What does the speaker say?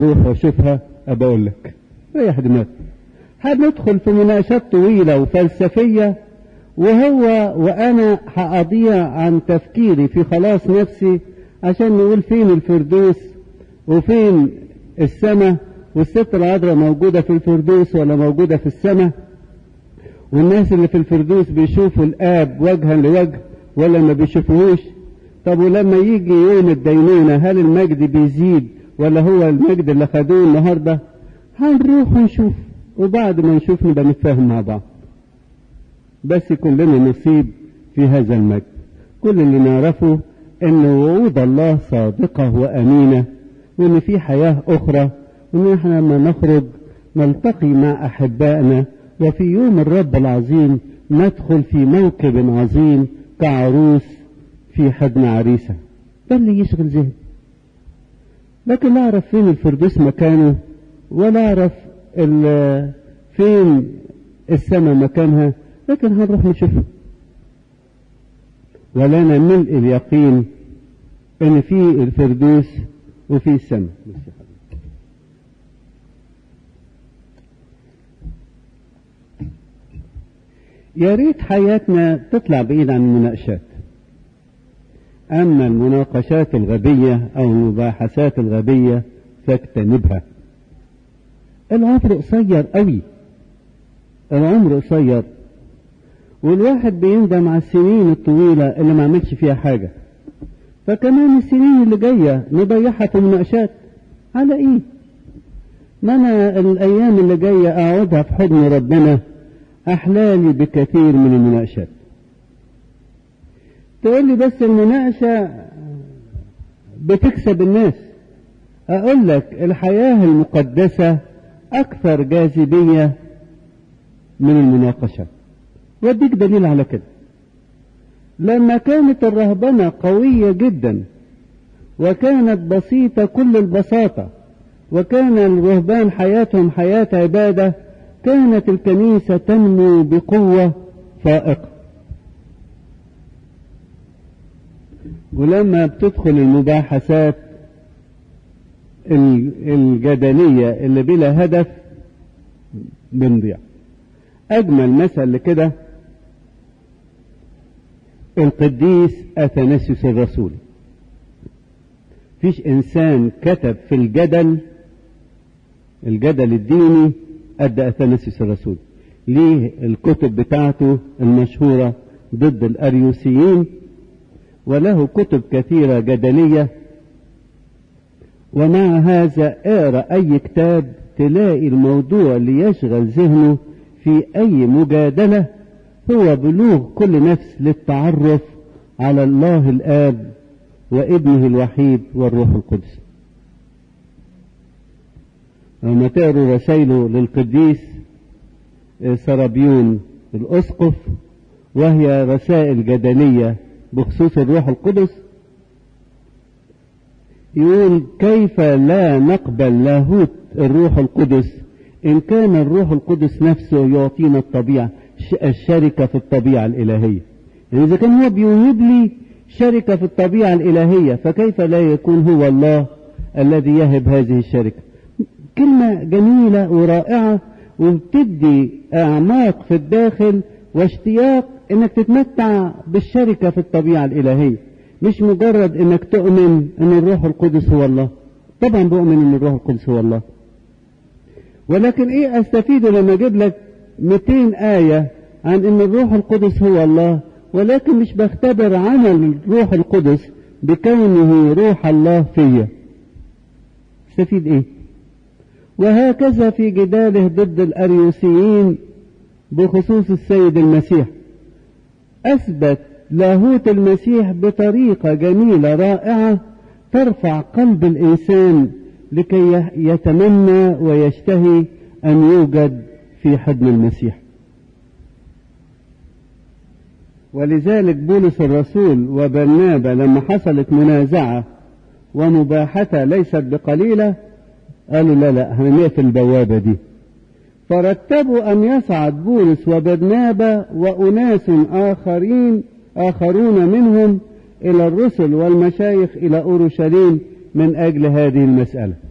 روح واشوفها ابى اقول لك ريح دماغك هندخل في مناقشات طويلة وفلسفية وهو وانا هأضيع عن تفكيري في خلاص نفسي عشان نقول فين الفردوس وفين السماء والست العذراء موجودة في الفردوس ولا موجودة في السماء والناس اللي في الفردوس بيشوفوا الآب وجها لوجه ولا ما بيشوفوهوش طب ولما يجي يوم الدينونة هل المجد بيزيد ولا هو المجد اللي خدوه النهاردة هنروح ونشوف وبعد ما نشوف نبقى نتفاهم مع بعض بس يكون لنا نصيب في هذا المجد كل اللي نعرفه ان وعود الله صادقة وامينة وان في حياة اخرى وان احنا لما نخرج نلتقي مع احبائنا وفي يوم الرب العظيم ندخل في موكب عظيم كعروس في حضن عريسة ده اللي يشغل ذهني لكن لا اعرف فين الفردوس مكانه ولا اعرف فين السماء مكانها لكن هنروح نشوفها ولنا ملء اليقين ان في الفردوس وفي السماء يا ريت حياتنا تطلع بعيد عن المناقشات اما المناقشات الغبيه او المباحثات الغبيه فاجتنبها العمر قصير قوي العمر قصير والواحد بيندم على السنين الطويلة اللي ما عملش فيها حاجة فكمان السنين اللي جاية نضيعها في مناقشات على ايه ما انا الايام اللي جاية اقعدها في حضن ربنا احلالي بكثير من المناقشات تقول لي بس المناقشة بتكسب الناس اقول لك الحياة المقدسة اكثر جاذبية من المناقشة واديك دليل على كده لما كانت الرهبنة قوية جدا وكانت بسيطة كل البساطة وكان الرهبان حياتهم حياة عبادة كانت الكنيسة تنمو بقوة فائقة ولما بتدخل المباحثات الجدلية اللي بلا هدف بنضيع أجمل مثل لكده القديس أثناسيوس الرسول فيش إنسان كتب في الجدل الجدل الديني قد أثناسيوس الرسول ليه الكتب بتاعته المشهورة ضد الأريوسيين وله كتب كثيرة جدلية ومع هذا اقرأ أي كتاب تلاقي الموضوع اللي يشغل ذهنه في أي مجادلة هو بلوغ كل نفس للتعرف على الله الآب وابنه الوحيد والروح القدس لما تقروا رسائله للقديس سرابيون الأسقف وهي رسائل جدلية بخصوص الروح القدس يقول كيف لا نقبل لاهوت الروح القدس إن كان الروح القدس نفسه يعطينا الطبيعة الشركة في الطبيعة الإلهية يعني إذا كان هو بيوهب لي شركة في الطبيعة الإلهية فكيف لا يكون هو الله الذي يهب هذه الشركة كلمة جميلة ورائعة وبتدي أعماق في الداخل واشتياق انك تتمتع بالشركة في الطبيعة الإلهية مش مجرد انك تؤمن ان الروح القدس هو الله طبعا بؤمن ان الروح القدس هو الله ولكن ايه استفيد لما اجيب لك 200 آية عن ان الروح القدس هو الله ولكن مش بختبر عمل الروح القدس بكونه روح الله فيا استفيد ايه وهكذا في جداله ضد الاريوسيين بخصوص السيد المسيح اثبت لاهوت المسيح بطريقه جميله رائعه ترفع قلب الانسان لكي يتمنى ويشتهي ان يوجد في حضن المسيح ولذلك بولس الرسول وبرنابا لما حصلت منازعه ومباحثه ليست بقليله قالوا لا لا هنقفل البوابه دي فرتبوا أن يصعد بولس وبرنابا وأناس آخرين آخرون منهم إلى الرسل والمشايخ إلى أورشليم من أجل هذه المسألة